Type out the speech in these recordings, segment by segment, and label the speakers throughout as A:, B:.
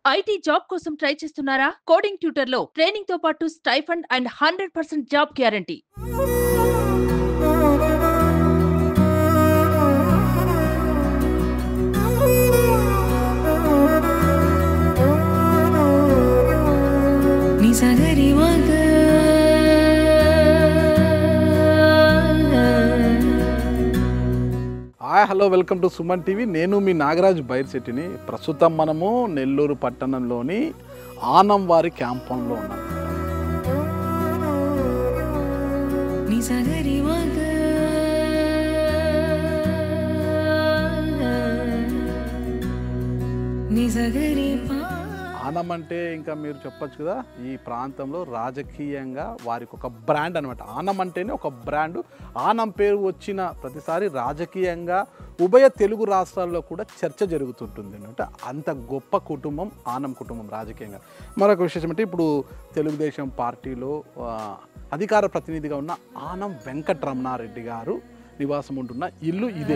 A: IT job కోసం try చేస్తున్నారా coding tutor లో ట్రైనింగ్ తో పాటు stipend and hundred percent job guarantee
B: నిజగరి మగ
C: hi hello welcome to Suman TV నేను మీ నాగరాజ్ బైర్శెట్టిని ప్రస్తుతం మనము నెల్లూరు పట్టణంలోని ఆనం వారి క్యాంపంలో ఉన్నాం
B: నిజగరి మగ నిజగరి పా
C: ఆనం అంటే ఇంకా మీరు చెప్పొచ్చు కదా ఈ ప్రాంతంలో రాజకీయంగా వారికి ఒక బ్రాండ్ అనమాట ఆనం అంటేనే ఒక బ్రాండ్ ఆనం పేరు వచ్చిన ప్రతిసారి రాజకీయంగా ఉభయ తెలుగు రాష్ట్రాల్లో కూడా చర్చ జరుగుతుంటుంది అనమాట అంత గొప్ప కుటుంబం ఆనం కుటుంబం రాజకీయంగా మరొక విశేషం అంటే ఇప్పుడు తెలుగుదేశం పార్టీలో ఆ, అధికార ప్రతినిధిగా ఉన్న ఆనం వెంకటరమణారెడ్డి గారు నివాసం ఉంటున్న ఇల్లు ఇదే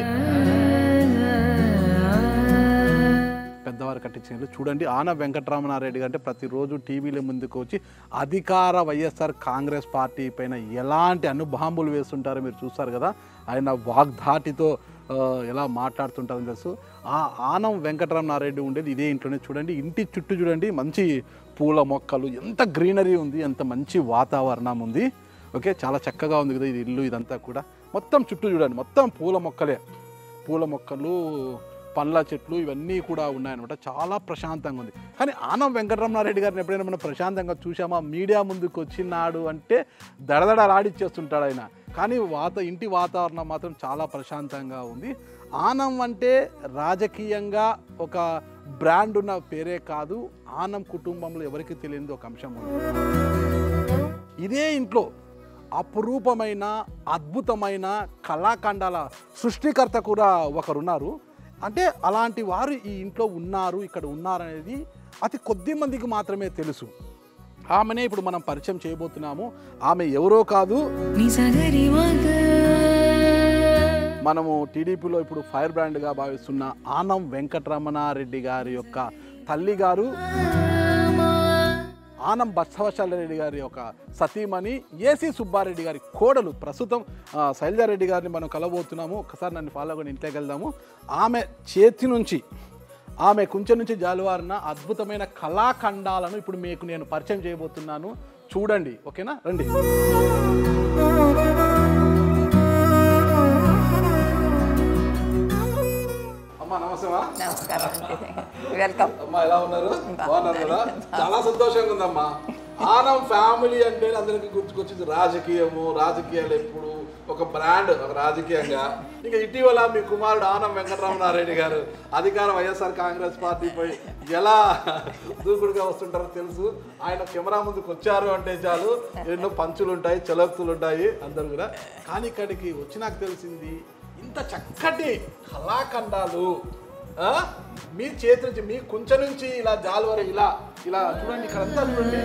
C: పెద్దవారు కట్టించిన ఇల్లు చూడండి ఆన వెంకటరామనారెడ్డి గారు అంటే ప్రతిరోజు టీవీల ముందుకు వచ్చి అధికార వైఎస్ఆర్ కాంగ్రెస్ పార్టీ పైన ఎలాంటి అనుబాంబులు వేస్తుంటారో మీరు చూస్తారు కదా ఆయన వాగ్ధాటితో ఆ, ఎలా మాట్లాడుతుంటారని తెలుసు ఆ ఆనం వెంకటరామనారెడ్డి ఉండేది ఇదే ఇంట్లోనే చూడండి ఇంటి చుట్టూ చూడండి మంచి పూల మొక్కలు ఎంత గ్రీనరీ ఉంది ఎంత మంచి వాతావరణం ఉంది ఓకే చాలా చక్కగా ఉంది కదా ఇది ఇల్లు ఇదంతా కూడా మొత్తం చుట్టూ చూడండి మొత్తం పూల మొక్కలే పూల మొక్కలు పండ్ల చెట్లు ఇవన్నీ కూడా ఉన్నాయన్నమాట చాలా ప్రశాంతంగా ఉంది కానీ ఆనం వెంకటరమణారెడ్డి గారిని ఎప్పుడైనా మనం ప్రశాంతంగా చూసామా మీడియా ముందుకు వచ్చినాడు అంటే దడదడ రాడిచ్చేస్తుంటాడు ఆయన కానీ వాత ఇంటి వాతావరణం మాత్రం చాలా ప్రశాంతంగా ఉంది ఆనం అంటే రాజకీయంగా ఒక బ్రాండ్ ఉన్న పేరే కాదు ఆనం కుటుంబంలో ఎవరికి తెలియనిది ఒక అంశం ఉంది ఇదే ఇంట్లో అపురూపమైన అద్భుతమైన కళాఖండాల సృష్టికర్త కూడా ఒకరున్నారు అంటే అలాంటి వారు ఈ ఇంట్లో ఉన్నారు ఇక్కడ ఉన్నారనేది అతి కొద్ది మందికి మాత్రమే తెలుసు ఆమెనే ఇప్పుడు మనం పరిచయం చేయబోతున్నాము ఆమె ఎవరో కాదు
B: నిజగరి మగ
C: మనము టీడీపీలో ఇప్పుడు ఫైర్ బ్రాండ్గా భావిస్తున్న ఆనం వెంకటరమణారెడ్డి గారి యొక్క తల్లి గారు ఆనం బసవశాలరెడ్డి గారి యొక్క సతీమణి ఏసీ సుబ్బారెడ్డి గారి కోడలు ప్రస్తుతం ఆ, శైలజారెడ్డి గారిని మనం కలబోతున్నాము ఒకసారి నన్ను ఫాలో కూడా ఇంట్లోకి వెళ్దాము ఆమె చేతి నుంచి ఆమె కుంచె నుంచి జాలువారిన అద్భుతమైన కళాఖండాలను ఇప్పుడు మీకు నేను పరిచయం చేయబోతున్నాను చూడండి ఓకేనా రండి అమ్మా నమస్తేమా
D: నమస్కారం అండి వెల్కమ్
C: అమ్మా ఎలా ఉన్నారు బాగున్నారు కదా చాలా సంతోషంగా ఉందమ్మా ఆనం ఫ్యామిలీ అంటే అందరికీ గుర్తుకొచ్చింది రాజకీయము రాజకీయాలు ఎప్పుడు ఒక బ్రాండ్ ఒక రాజకీయంగా ఇంకా ఇటీవల మీ కుమారుడు ఆనం వెంకటరామనారెడ్డి గారు అధికార వైఎస్ఆర్ కాంగ్రెస్ పార్టీపై ఎలా దూకుడుగా వస్తుంటారో తెలుసు ఆయన కెమెరా ముందుకు వచ్చారు అంటే చాలు ఎన్నో పంచులు ఉంటాయి చలోక్తులు ఉంటాయి అందరు కూడా కానీ ఇక్కడికి వచ్చి నాకు తెలిసింది ఇంత చక్కటి కళాఖండాలు ఆ? మీ చేతి నుంచి మీ కుంచ నుంచి ఇలా జాలువర ఇలా ఇలా చూడండి ఇక్కడంతా చూడండి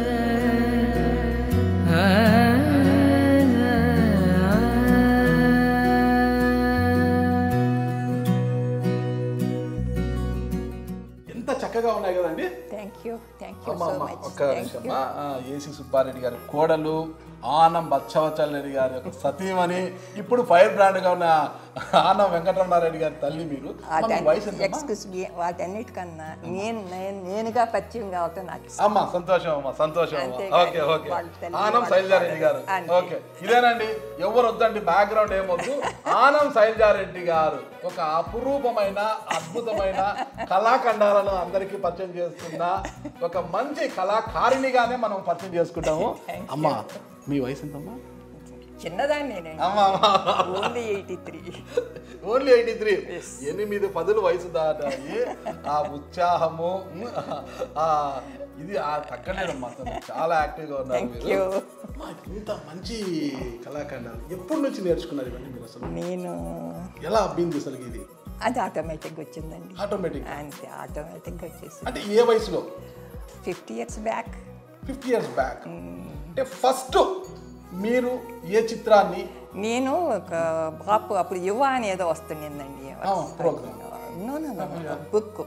C: ఎంత చక్కగా ఉన్నాయి కదండి
D: థ్యాంక్ యూ థ్యాంక్ యూ
C: అమ్మ,
D: సో
C: అమ్మ,
D: మచ్
C: ఒక్క
D: థ్యాంక్
C: నిమిషం
D: యూ
C: ఏసీ సుబ్బారెడ్డి గారి కోడలు ఆనం బచ్చవచల్రెడ్డి గారి యొక్క సతీమణి ఇప్పుడు ఫైర్ బ్రాండ్ గా ఉన్న ఆనం వెంకటరమణారెడ్డి గారి తల్లి మీరు అమ్మ, మీ వయసు ఎంతమ్మా?
D: ఎక్స్క్యూజ్ మీ వాటన్నిటికన్నా నేను నేను నేనుగా పరిచయం కావటం నాకు ఇష్టం.
C: అమ్మ సంతోషం అమ్మ సంతోషం అమ్మ
D: అంతే
C: ఓకే
D: కానీ
C: ఓకే
D: వాళ్ళ తల్లి,
C: ఆనం
D: వాళ్ళ
C: శైలజారెడ్డి గారు
D: అంతే.
C: ఓకే ఇదేనండి ఎవరు వద్దండి బ్యాక్గ్రౌండ్ ఏమొద్దు ఆనం శైలజారెడ్డి గారు ఒక అపురూపమైన అద్భుతమైన కళాఖండాలను అందరికీ పరిచయం చేస్తున్న ఒక మంచి కళాకారిణిగానే మనం పరిచయం చేసుకుంటాము అమ్మ మీ వయసు ఎంతమ్మా
D: చిన్నదాన్ని నేను
C: అమ్మ అమ్మ
D: only eighty three
C: only eighty three ఎనిమిది పదులు వయసు దాటాయి ఆ ఉత్సాహము ఆ ఇది ఆ తగ్గలేదమ్మా అసలు చాలా యాక్టివ్గా ఉన్నారు
D: థ్యాంక్
C: మీరు
D: యూ
C: అమ్మా, ఇంత మంచి కళాఖండాలు ఎప్పటి నుంచి నేర్చుకున్నారు ఇవన్నీ మీరు అసలు
D: నేను
C: ఎలా అబ్బింది అసలు ఇది
D: అది ఆటోమేటిక్ వచ్చిందండి
C: ఆటోమేటిక్
D: అంతే ఆటోమేటిక్గా వచ్చేసి
C: అంటే ఏ వయసులో
D: fifty years back
C: fifty years back అంటే ఫస్ట్ మీరు ఏ చిత్రాన్ని
D: నేను ఒక బాపు అప్పుడు యువ అని ఏదో వస్తుండిందండి
C: ఆ, program.
D: నో నో బుక్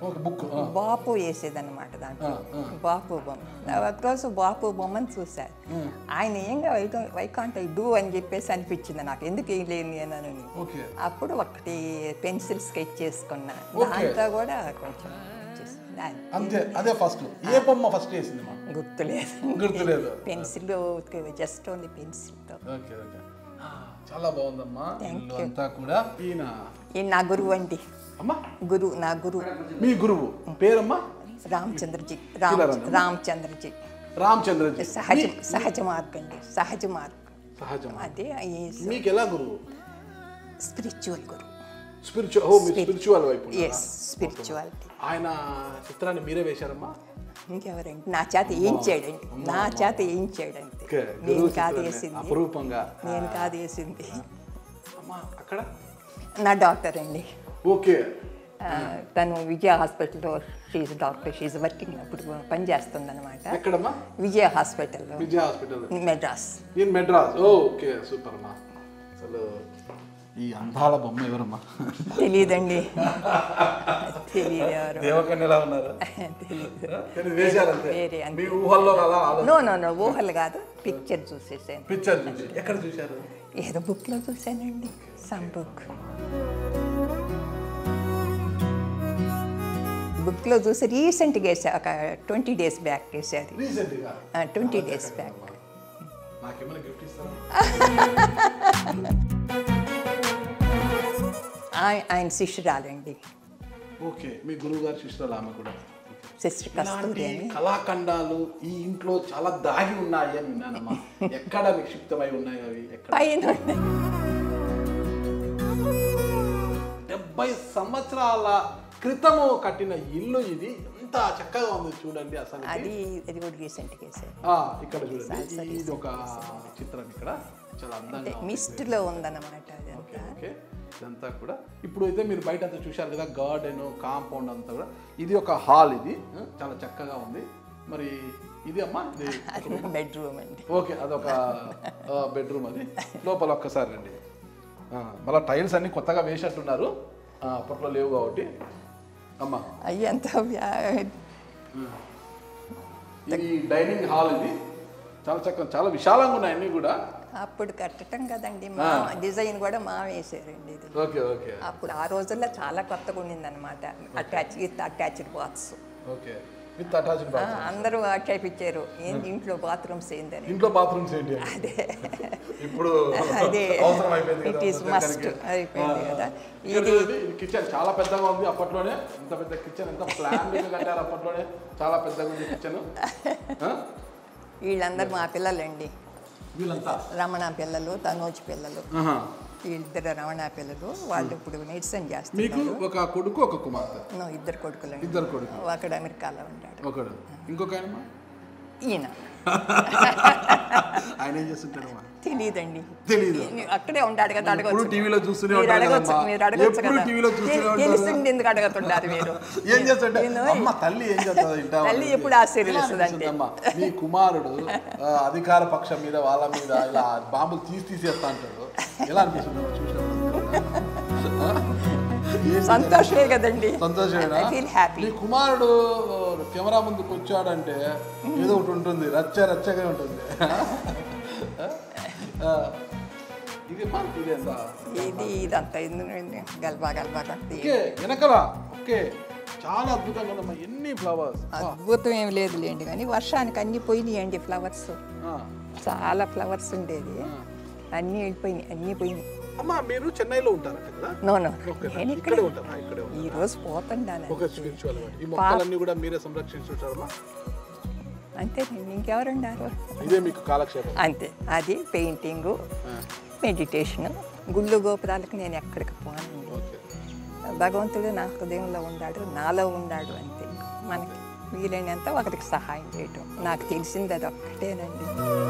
C: ఒక బుక్
D: బాపు వేసేదన్నమాట దాంట్లో బాపు బొమ్మ ఒకరోజు బాపు బొమ్మను చూశారు ఆయన ఏంగా why why can't I do అని చెప్పేసి అనిపించింది నాకు ఎందుకు ఏం లేని నేను
C: ఓకే
D: అప్పుడు ఒకటి పెన్సిల్ స్కెచ్ చేసుకున్నా
C: Okay.
D: దాంట్లో కూడా కొంచెం చేసింది. అది
C: అంతే అదే ఫస్ట్ ఏ బొమ్మ ఫస్ట్ వేసింది మా
D: గుర్తులేదు
C: గుర్తులేదు
D: పెన్సిల్ జస్ట్ ఓన్లీ పెన్సిల్తో
C: ఓకే ఓకే ఆ, చాలా బాగుందమ్మా
D: Thank
C: ఇల్లు
D: you.
C: అంతా కూడా ఈయన
D: ఈ నా గురువు అండి
C: అమ్మా
D: గురువు నా గురువు
C: మీ గురువు పేరమ్మా
D: రామచంద్రజీ రామ్
C: కిలారన్న.
D: రామచంద్రజీ
C: రామచంద్రజీ
D: సహజ సహజ మార్గం అండి సహజ మార్గం
C: సహజం
D: అదే
C: మీకు ఎలా గురువు
D: స్పిరిచువల్ గురు
C: స్పిరిచువల్ ఓ మీరు స్పిరిచువల్ వైపు ఉన్నారా?
D: ఎస్ స్పిరిచువాలిటీ
C: ఆయన చిత్రాన్ని మీరే వేశారమ్మా
D: ఇంకెవరండి నా చేత ఏం చేయడండి నా చేత ఏం చేయడండి
C: ఓకే,
D: నేను
C: గురువు
D: కాదు
C: చిత్రాన్ని
D: వేసింది
C: అపురూపంగా
D: నేను కాదు వేసింది
C: అమ్మా అక్కడ
D: నా డాక్టర్ అండి
C: ఓకే
D: ఆ, తను విజయ హాస్పిటల్లో షీజ్ డాక్టర్ షీజ్ వర్కింగ్ అప్పుడు పనిచేస్తుంది అనమాట
C: ఎక్కడమ్మా
D: విజయ హాస్పిటల్లో
C: Vijaya hospital
D: Madras
C: in Madras oh okay super అమ్మా అసలు ఈ అందాల బొమ్మ ఎవరమ్మా
D: తెలియదండి తెలియదు ఎవరు
C: దేవకన్య ఎలా ఉన్నారు
D: తెలియదు
C: కానీ వేశారంతే
D: వేరే అంతే.
C: మీ ఊహల్లో అలా ఆలోచన
D: నో నో నో ఊహలు కాదు పిక్చర్ చూసేసాను
C: పిక్చర్ చూసి ఎక్కడ చూశారు
D: ఏదో బుక్లో చూశానండి సమ్ బుక్ బుక్లో చూసి రీసెంట్గా వేసా ఒక ట్వంటీ డేస్ బ్యాక్ వేసారు
C: రీసెంట్గా
D: ట్వంటీ డేస్ బ్యాక్
C: నాకేమైనా గిఫ్ట్ ఇస్తారా
D: ఆయన శిష్యురాలండి
C: ఓకే మీ గురువు గారి శిష్యురాలు ఆమె కూడా
D: సిస్టర్ కస్తూరి
C: ఇలాంటి
D: అని
C: కళాఖండాలు ఈ ఇంట్లో చాలా దాగి ఉన్నాయి అని విన్నానమ్మా ఎక్కడ నిక్షిప్తమై ఉన్నాయి అవి ఎక్కడ
D: పైన ఉన్నాయి.
C: డెబ్బై సంవత్సరాల క్రితము కట్టిన ఇల్లు ఇది ఎంత చక్కగా ఉంది చూడండి అసలు
D: అది అది కూడా రీసెంట్గా వేసారు
C: ఇక్కడ చూడండి ఇది ఒక చిత్రం ఇక్కడ చాలా అందంగా ఉంది.
D: మిస్ట్లో ఉందన్నమాట
C: ఓకే
D: అదంతా
C: ఓకే ఇదంతా కూడా ఇప్పుడు అయితే మీరు బయట అంతా చూశారు కదా గార్డెన్ కాంపౌండ్ అంతా కూడా ఇది ఒక హాల్ ఇది ఆ, చాలా చక్కగా ఉంది మరి ఇది అమ్మా ఇది
D: అది బెడ్రూమ్ అండి
C: ఓకే అదొక బెడ్రూమ్ అది లోపల ఒక్కసారి రండి ఆ, మళ్ళీ టైల్స్ అన్ని కొత్తగా వేసేట్టున్నారు ఆ, అప్పట్లో లేవు కాబట్టి అమ్మా
D: అయ్యి అంత
C: ఇది డైనింగ్ హాల్ ఇది చాలా చక్కగా చాలా విశాలంగా ఉన్నాయి అన్నీ కూడా
D: అప్పుడు కట్టడం కదండి మా డిజైన్ కూడా మా వేసారండి ఇది
C: ఓకే ఓకే
D: అప్పుడు ఆ రోజుల్లో చాలా కొత్తగా ఉండింది అనమాట attach with attached baths
C: okay with attached bath
D: అందరూ చేపించారు ఏంది ఇంట్లో బాత్రూమ్స్ ఏందని
C: ఇంట్లో బాత్రూమ్స్ ఏంటి అని.
D: అదే
C: ఇప్పుడు
D: అదే
C: అవసరం అయిపోయింది
D: ఇట్
C: కదా
D: ఈస్
C: ప్రతి
D: మస్ట్
C: ఒక్కరికి.
D: అయిపోయింది
C: ఆ.
D: కదా
C: ఇక్కడ
D: ఇది
C: చూడండి, ఇది కిచెన్ చాలా పెద్దగా ఉంది అప్పట్లోనే ఇంత పెద్ద కిచెన్ ఎంత ప్లాన్ కట్టారు అప్పట్లోనే చాలా పెద్దగా ఉంది కిచెన్
D: వీళ్ళందరూ మా పిల్లలండి
C: వీళ్ళంతా
D: రమణ పిల్లలు తనోజ్ పిల్లలు
C: ఆహా.
D: వీళ్ళిద్దరు రమణ పిల్లలు వాళ్ళు ఇప్పుడు మెడిసిన్
C: మీకు
D: చేస్తున్నారు
C: ఒక కొడుకు ఒక కుమార్తె
D: నో, ఇద్దరు కొడుకులండి
C: ఇద్దరు కొడుకు
D: ఒకడు అమెరికాలో ఉంటాడు
C: ఒకడు ఇంకొక ఆయన
D: ఈయన
C: ఆయన ఏం చేస్తుంటారమ్మా
D: తెలియదండి
C: తెలీదు.
D: అక్కడే ఉంటాడు కదా
C: ఎప్పుడు
D: అడగచ్చు
C: టీవీలో చూస్తూనే
D: మీరు
C: ఉంటాడు
D: అడగచ్చు
C: కదమ్మా.
D: మీరు అడగచ్చు
C: ఎప్పుడు
D: కదా
C: టీవీలో చూస్తూనే
D: తెలి-
C: ఉంటాడు.
D: తెలిసింది ఎందుకు అడుగుతుంటారు మీరు
C: ఏం చేస్తుంటే
D: నేను-
C: అమ్మ తల్లి ఏం చేస్తుంది ఇంటా
D: తల్లి ఎప్పుడు ఆశీర్వదిస్తుంది అంటే.
C: అమ్మ మీ కుమారుడు ఆ, అధికార పక్షం మీద వాళ్ళ మీద ఇలా బాంబులు తీసి తీసేస్తా అంటాడు ఎలా అనిపిస్తుంది చూసినప్పుడు
D: సంతోషమే కదండి
C: సంతోషమేనా
D: ఐ ఫీల్ హ్యాపీ
C: మీ కుమారుడు కెమెరా ముందుకు వచ్చాడంటే ఏదో ఒకటి ఉంటుంది రచ్చ రచ్చగా ఉంటుంది ఆ, ఇది మా ఇది ఎంత
D: ఇది ఇదంతా ఎందుకండి గల్బా గల్బా కట్టి
C: ఓకే వెనకల ఓకే చాలా అద్భుతంగా ఉందమ్మా ఎన్ని ఫ్లవర్స్
D: అద్భుతం ఏమి లేదులేండి కానీ వర్షానికి అన్ని పోయినాయండి ఫ్లవర్స్ చాలా ఫ్లవర్స్ ఉండేది అన్నీ వెళ్ళిపోయినాయి అన్నీ పోయినాయి
C: అమ్మా మీరు చెన్నైలో ఉంటారంట కదా
D: నో నో
C: ఓకే
D: నేను
C: ఇక్కడే
D: ఇక్కడ
C: ఉంటారా ఇక్కడే ఉంటారా?
D: ఈ రోజు పోతుండాను
C: ఒక స్పిరిచువల్ ఈ మొక్కలన్నీ కూడా మీరే సంరక్షించుంటారమ్మా
D: అంతేనండి ఇంకెవరున్నారు
C: ఇదే మీకు కాలక్షేపం
D: అంతే అది పెయింటింగు మెడిటేషన్ గుళ్ళు గోపురాలకు నేను ఎక్కడికి పోను
C: ఓకే
D: భగవంతుడు నా హృదయంలో ఉన్నాడు నాలో ఉన్నాడు అంతే మనకి వీలైనంత ఒకరికి సహాయం చేయటం నాకు తెలిసింది అది ఒక్కటేనండి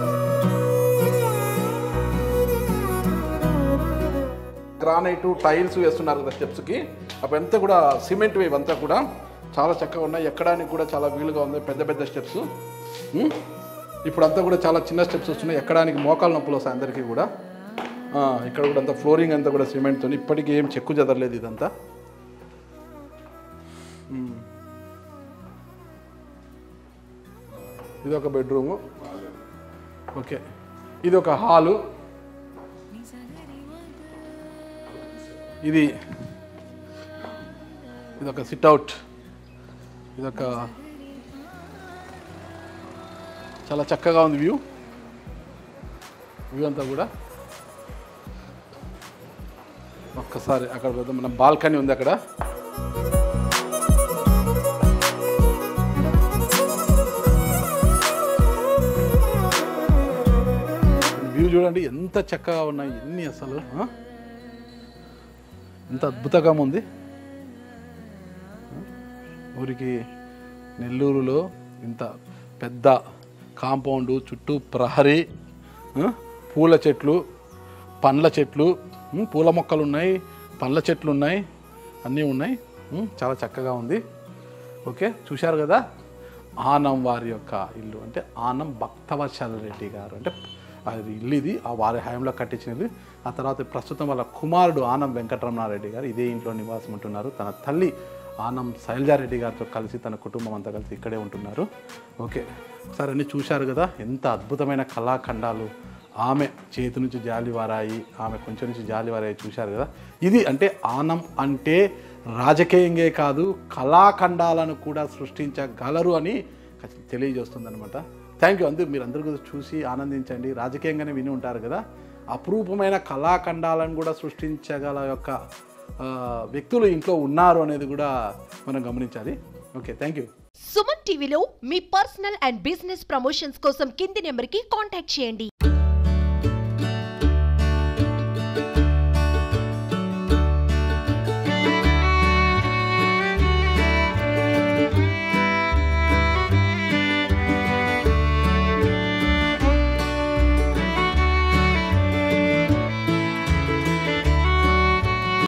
C: గ్రానైట్ టైల్స్ వేస్తున్నారు కదా స్టెప్స్కి అవి అంతా కూడా సిమెంట్ ఇవంతా కూడా చాలా చక్కగా ఉన్నాయి ఎక్కడానికి కూడా చాలా వీలుగా ఉంది పెద్ద పెద్ద స్టెప్స్ ఇప్పుడు అంతా కూడా చాలా చిన్న స్టెప్స్ వస్తున్నాయి ఎక్కడానికి మోకాలు నొప్పులు వస్తాయి అందరికీ కూడా ఆ, ఇక్కడ కూడా అంతా ఫ్లోరింగ్ అంతా కూడా సిమెంట్తో ఇప్పటికీ ఏం చెక్కు చెదరలేదు ఇదంతా మ్మ్. ఇది ఒక బెడ్రూము ఓకే ఇది ఒక హాలు ఇది ఇది ఒక సిట్అవుట్ ఇదొక చాలా చక్కగా ఉంది వ్యూ వ్యూ అంతా కూడా ఒక్కసారి అక్కడ పోతే మన బాల్కనీ ఉంది అక్కడ వ్యూ చూడండి ఎంత చక్కగా ఉన్నాయి ఎన్ని అసలు ఆ? ఎంత అద్భుతంగా ఉంది ఊరికి నెల్లూరులో ఇంత పెద్ద కాంపౌండ్ చుట్టూ ప్రహరీ ఆ, పూల చెట్లు పండ్ల చెట్లు ఉమ్, పూల మొక్కలు ఉన్నాయి పండ్ల చెట్లు ఉన్నాయి అన్నీ ఉన్నాయి ఉమ్, చాలా చక్కగా ఉంది ఓకే చూశారు కదా ఆనం వారి యొక్క ఇల్లు అంటే ఆనం భక్తవత్సల రెడ్డి గారు అంటే అది ఇల్లు ఇది ఆ వారి హయాంలో కట్టించిన ఇల్లు ఆ తర్వాత ప్రస్తుతం వాళ్ళ కుమారుడు ఆనం వెంకటరమణారెడ్డి గారు ఇదే ఇంట్లో నివాసం ఉంటున్నారు తన తల్లి ఆనం శైలజారెడ్డి గారితో కలిసి తన కుటుంబం అంతా కలిసి ఇక్కడే ఉంటున్నారు ఓకే సరే అన్నీ చూశారు కదా ఎంత అద్భుతమైన కళాఖండాలు ఆమె చేతి నుంచి జాలివారాయి ఆమె కొంచెం నుంచి జాలివారాయి చూశారు కదా ఇది అంటే ఆనం అంటే రాజకీయంగా కాదు కళాఖండాలను కూడా సృష్టించగలరు అని తెలియజేస్తుంది అనమాట థ్యాంక్ యూ అందరూ మీరు అందరూ కూడా చూసి ఆనందించండి రాజకీయంగానే విని ఉంటారు కదా అపురూపమైన కళాఖండాలను కూడా సృష్టించగల యొక్క ఆ, వ్యక్తులు ఇంట్లో ఉన్నారు అనేది కూడా మనం గమనించాలి ఓకే థ్యాంక్ యూ
E: సుమన్ టీవీలో మీ పర్సనల్ అండ్ బిజినెస్ ప్రమోషన్స్ కోసం కింది నెంబర్కి కాంటాక్ట్ చేయండి